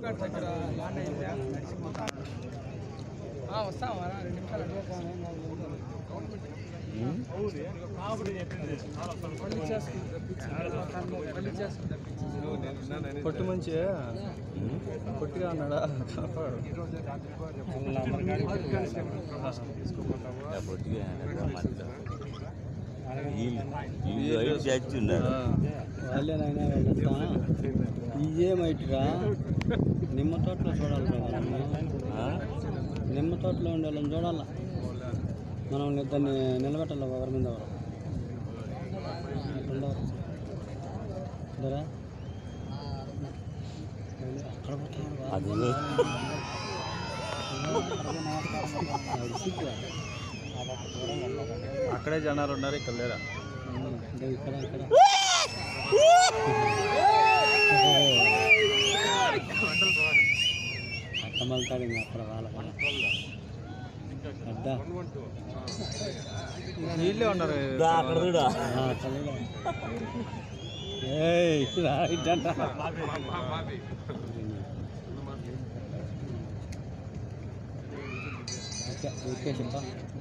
పేట దగ్గర ల్యాండ్ అయింది ఆ, వస్తాం రా, రెండు నిమిషాలు మళ్ళీ చేసుకుంటాం మళ్ళీ చేసుకుంటాం పొట్టు మంచి పొట్టిగా ఉన్నాడా వాళ్ళేనైనా వెళ్ళొస్తా ఇదేమైట్రా నిమ్మ తోటలో చూడాలి నిమ్మ తోటలో ఉండే వాళ్ళని చూడాలా మనం దాన్ని నిలబెట్టాలి ఒకరి మీద ఒకరు ఉండవరు. ఇద్దరా? అక్కడ పోతాడు అది సిగ్గురా. అక్కడే జనాలు ఉన్నారు ఇక్కడ లేరా ఇదో ఇక్కడ ఇక్కడ అత్తమల్తాడు ఇంకా అక్కడ వాళ్ళ అద్దా వీళ్ళే ఉన్నారు ఏయ్ రా ఇద్దంట ఓకే ఓకే చెప్పా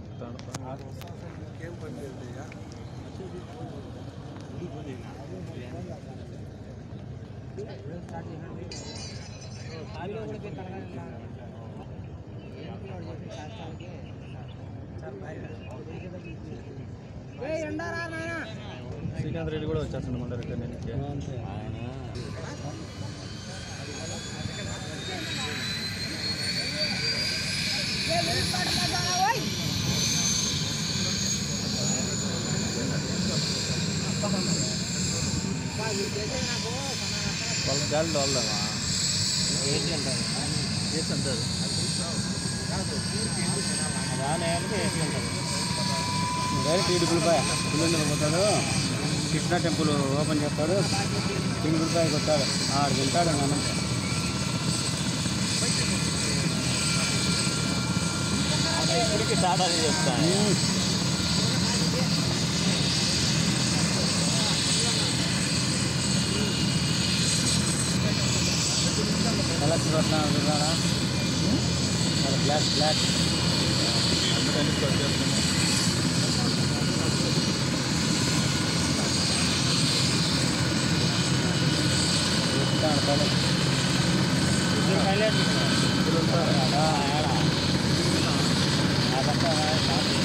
శ్రీకాంత్ రెడ్డి కూడా వచ్చేస్తుంది మన రిటర్న్ నుంచి అంతే వాళ్ళకి గాలి తోలదామా ఏసి అంటారు డైరెక్ట్ ఇడుపులపై పులిందులు పోతాడు కృష్ణ టెంపుల్ ఓపెన్ చేస్తాడు ఇడుపులపైకి వస్తాడు ఆడు వెళ్తాడు నాన్న ఇప్పటికీ టాటా చెప్తాను కలెక్ట్ పడుతున్నాడు చూడాలా బ్లాక్ బ్లాక్ అందుకని వచ్చేస్తున్నాం చెప్తాడు కలెక్ట్ వీళ్ళు ఉంటారు. ఆడ ఆడ